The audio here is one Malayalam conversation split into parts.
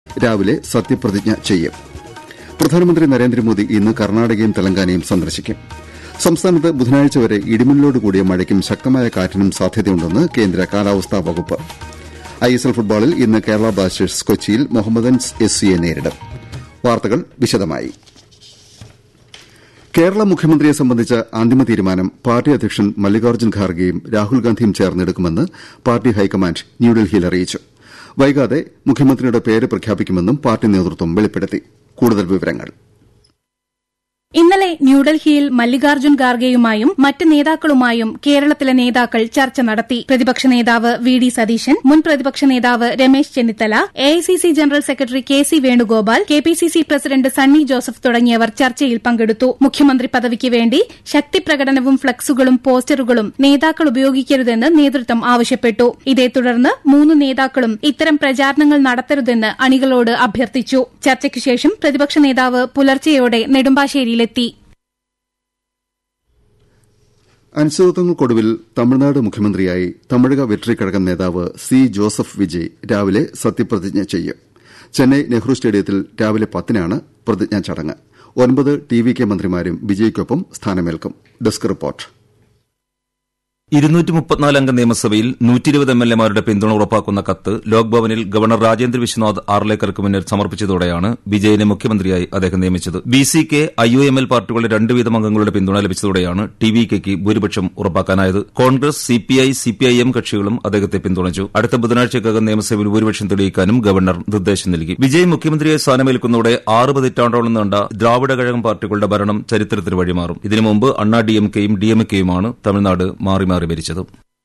രാവിലെ സത്യപ്രതിജ്ഞ ചെയ്യും പ്രധാനമന്ത്രി നരേന്ദ്രമോദി ഇന്ന് കർണാടകയും തെലങ്കാനയും സന്ദർശിക്കും സംസ്ഥാനത്ത് ബുധനാഴ്ച വരെ ഇടിമിന്നലോടുകൂടിയ മഴയ്ക്കും ശക്തമായ കാറ്റിനും സാധ്യതയുണ്ടെന്ന് കേന്ദ്ര കാലാവസ്ഥാ വകുപ്പ് ഐഎസ്എൽ ഫുട്ബോളിൽ ഇന്ന് കേരള ബ്ലാസ്റ്റേഴ്സ് കൊച്ചിയിൽ മുഹമ്മദൻസ് എസ് സിയെ നേരിടും വാർത്തകൾ വിശദമായി കേരള മുഖ്യമന്ത്രിയെ സംബന്ധിച്ച അന്തിമ തീരുമാനം പാർട്ടി അധ്യക്ഷൻ മല്ലികാർജ്ജുൻ ഖാർഗെയും രാഹുൽ ഗാന്ധിയും ചേർന്നെടുക്കുമെന്ന് പാർട്ടി ഹൈക്കമാൻഡ് ന്യൂഡൽഹിയിൽ അറിയിച്ചു വൈകാതെ മുഖ്യമന്ത്രിയുടെ പേര് പ്രഖ്യാപിക്കുമെന്നും പാർട്ടി നേതൃത്വം വെളിപ്പെടുത്തി കൂടുതൽ വിവരങ്ങൾ ഇന്നലെ ന്യൂഡൽഹിയിൽ മല്ലികാർജ്ജുൻ ഖാർഗെയുമായും മറ്റ് നേതാക്കളുമായും കേരളത്തിലെ നേതാക്കൾ ചർച്ച നടത്തി പ്രതിപക്ഷ നേതാവ് വി ഡി സതീശൻ മുൻ പ്രതിപക്ഷ നേതാവ് Ramesh Chennithala AICC general secretary K C Venugopal K P C C president Sunny Joseph തുടങ്ങിയവർ ചർച്ചയിൽ പങ്കെടുത്തു മുഖ്യമന്ത്രി പദവിക്ക് വേണ്ടി ശക്തിപ്രകടനവും ഫ്ളക്സുകളും പോസ്റ്ററുകളും നേതാക്കൾ ഉപയോഗിക്കരുതെന്ന് നേതൃത്വം ആവശ്യപ്പെട്ടു ഇതേ തുടർന്ന് മൂന്ന് നേതാക്കളും ഇത്തരം പ്രചാരണങ്ങൾ നടത്തരുതെന്ന് അണികളോട് അഭ്യർത്ഥിച്ചു ചർച്ചയ്ക്ക് ശേഷം പ്രതിപക്ഷ നേതാവ് പുലർച്ചെയോടെ നെടുമ്പാശ്ശേരിയിലെത്തി അനിശ്ചിതത്വങ്ങൾക്കൊടുവിൽ തമിഴ്നാട് മുഖ്യമന്ത്രിയായി തമിഴക വെട്രി കഴകം നേതാവ് സി ജോസഫ് വിജയ് രാവിലെ സത്യപ്രതിജ്ഞ ചെയ്യും ചെന്നൈ നെഹ്റു സ്റ്റേഡിയത്തിൽ രാവിലെ പത്തിനാണ് പ്രതിജ്ഞാ ചടങ്ങ് ഒൻപത് ടി വി കെ മന്ത്രിമാരും വിജയ്ക്കൊപ്പം സ്ഥാനമേൽക്കും ഡെസ്ക് റിപ്പോർട്ട് ഇരുന്നൂറ്റി മുപ്പത്തിനാല് അംഗ നിയമസഭയിൽ നൂറ്റിയിരുപത് എം എൽ എമാരുടെ പിന്തുണ ഉറപ്പാക്കുന്ന കത്ത് ലോക്ഭവനിൽ ഗവർണർ രാജേന്ദ്ര വിശ്വനാഥ് ആർലേക്കർക്ക് മുന്നിൽ സമർപ്പിച്ചതോടെയാണ് വിജയനെ മുഖ്യമന്ത്രിയായി അദ്ദേഹം നിയമിച്ചത് B C K I U M L പാർട്ടികളുടെ രണ്ട് വീതം അംഗങ്ങളുടെ പിന്തുണ ലഭിച്ചതോടെയാണ് ടി വി കെക്ക് ഭൂരിപക്ഷം ഉറപ്പാക്കാനായത് Congress C P I C P I M കക്ഷികളും അദ്ദേഹത്തെ പിന്തുണച്ചു അടുത്ത ബുധനാഴ്ചക്കകം നിയമസഭയിൽ ഭൂരിപക്ഷം തെളിയിക്കാനും ഗവർണർ നിർദ്ദേശം നൽകി വിജയ് മുഖ്യമന്ത്രിയായി സ്ഥാനമേൽക്കുന്നതോടെ ആറ് പതിറ്റാണ്ടോളം നീണ്ട ദ്രാവിഡ കഴകം പാർട്ടികളുടെ ഭരണം ചരിത്രത്തിന് വഴിമാറും ഇതിനു മുമ്പ് അണ്ണാ ഡി എം കെയും ഡി എം കെയുമാണ് തമിഴ്നാട് മാറി മാറി ഭരിച്ചത്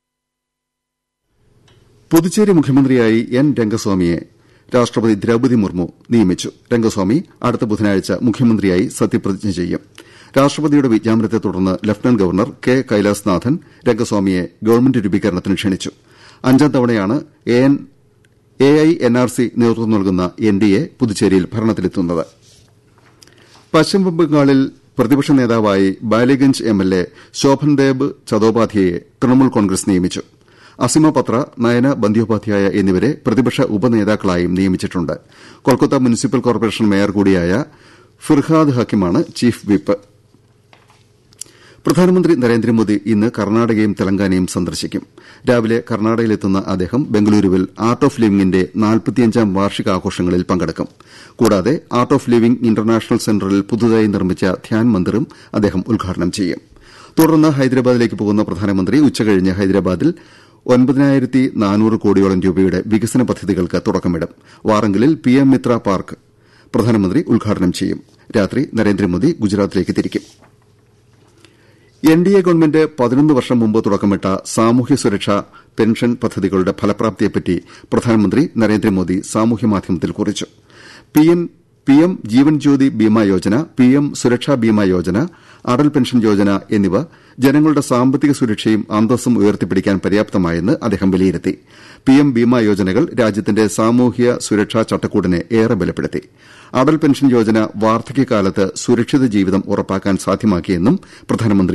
പുതുച്ചേരി മുഖ്യമന്ത്രിയായി എൻ രംഗസ്വാമിയെ രാഷ്ട്രപതി ദ്രൌപതി മുർമു നിയമിച്ചു രംഗസ്വാമി അടുത്ത ബുധനാഴ്ച മുഖ്യമന്ത്രിയായി സത്യപ്രതിജ്ഞ ചെയ്യും രാഷ്ട്രപതിയുടെ വിജ്ഞാപനത്തെ തുടർന്ന് ലഫ്റ്റനന്റ് ഗവർണർ കെ കൈലാസ്നാഥൻ രംഗസ്വാമിയെ ഗവൺമെന്റ് രൂപീകരണത്തിന് ക്ഷണിച്ചു അഞ്ചാം തവണയാണ് A I N R C നേതൃത്വം നൽകുന്ന എൻ ഡി എ പുതുച്ചേരിയിൽ ഭരണത്തിലെത്തുന്നത് പശ്ചിമബംഗാളിൽ പ്രതിപക്ഷ നേതാവായി Ballygunge M L A Sovandeb ചതോപാധ്യയെ തൃണമൂൽ കോൺഗ്രസ് നിയമിച്ചു അസിമ പത്ര നയന ബന്ദ്യോപാധ്യായ എന്നിവരെ പ്രതിപക്ഷ ഉപനേതാക്കളായും നിയമിച്ചിട്ടുണ്ട് കൊൽക്കത്ത മുനിസിപ്പൽ കോർപ്പറേഷൻ മേയർ കൂടിയായ ഫിർഹാദ് ഹക്കിമാണ് ചീഫ് വിപ്പ് പ്രധാനമന്ത്രി നരേന്ദ്രമോദി ഇന്ന് കർണാടകയും തെലങ്കാനയും സന്ദർശിക്കും രാവിലെ കർണാടകയിലെത്തുന്ന അദ്ദേഹം ബംഗളൂരുവിൽ ആർട്ട് ഓഫ് ലിവിംഗിന്റെ നാൽപ്പത്തിയഞ്ചാം വാർഷികാഘോഷങ്ങളിൽ പങ്കെടുക്കും കൂടാതെ ആർട്ട് ഓഫ് ലിവിംഗ് ഇന്റർനാഷണൽ സെന്ററിൽ പുതുതായി നിർമ്മിച്ച ധ്യാൻ മന്ദിറും അദ്ദേഹം ഉദ്ഘാടനം ചെയ്യും തുടർന്ന് ഹൈദരാബാദിലേക്ക് പോകുന്ന പ്രധാനമന്ത്രി ഉച്ചകഴിഞ്ഞ് ഹൈദരാബാദിൽ ഒൻപതിനായിരത്തി നാനൂറ് കോടിയോളം രൂപയുടെ വികസന പദ്ധതികൾക്ക് തുടക്കമിടും വാറങ്കലിൽ പി എം മിത്ര പാർക്ക് പ്രധാനമന്ത്രി ഉദ്ഘാടനം ചെയ്യും രാത്രി നരേന്ദ്രമോദി ഗുജറാത്തിലേക്ക് തിരിക്കും എൻ ഡി എ ഗവൺമെന്റ് പതിനൊന്ന് വർഷം മുമ്പ് തുടക്കമിട്ട സാമൂഹ്യ സുരക്ഷാ പെൻഷൻ പദ്ധതികളുടെ ഫലപ്രാപ്തിയെപ്പറ്റി പ്രധാനമന്ത്രി നരേന്ദ്രമോദി സാമൂഹ്യമാധ്യമത്തിൽ കുറിച്ചു P M Jeevan Jyoti Bima Yojana P M Suraksha Bima Yojana Atal pension Yojana എന്നിവ ജനങ്ങളുടെ സാമ്പത്തിക സുരക്ഷയും അന്തസ്സും ഉയർത്തിപ്പിടിക്കാൻ പര്യാപ്തമായെന്ന് അദ്ദേഹം വിലയിരുത്തി പി എം ബീമാ യോജനകൾ രാജ്യത്തിന്റെ സാമൂഹ്യ സുരക്ഷാ ചട്ടക്കൂടിനെ ഏറെ ബലപ്പെടുത്തി അടൽ പെൻഷൻ യോജന വാർദ്ധക്യകാലത്ത് സുരക്ഷിത ജീവിതം ഉറപ്പാക്കാൻ സാധ്യമാക്കിയെന്നും പ്രധാനമന്ത്രി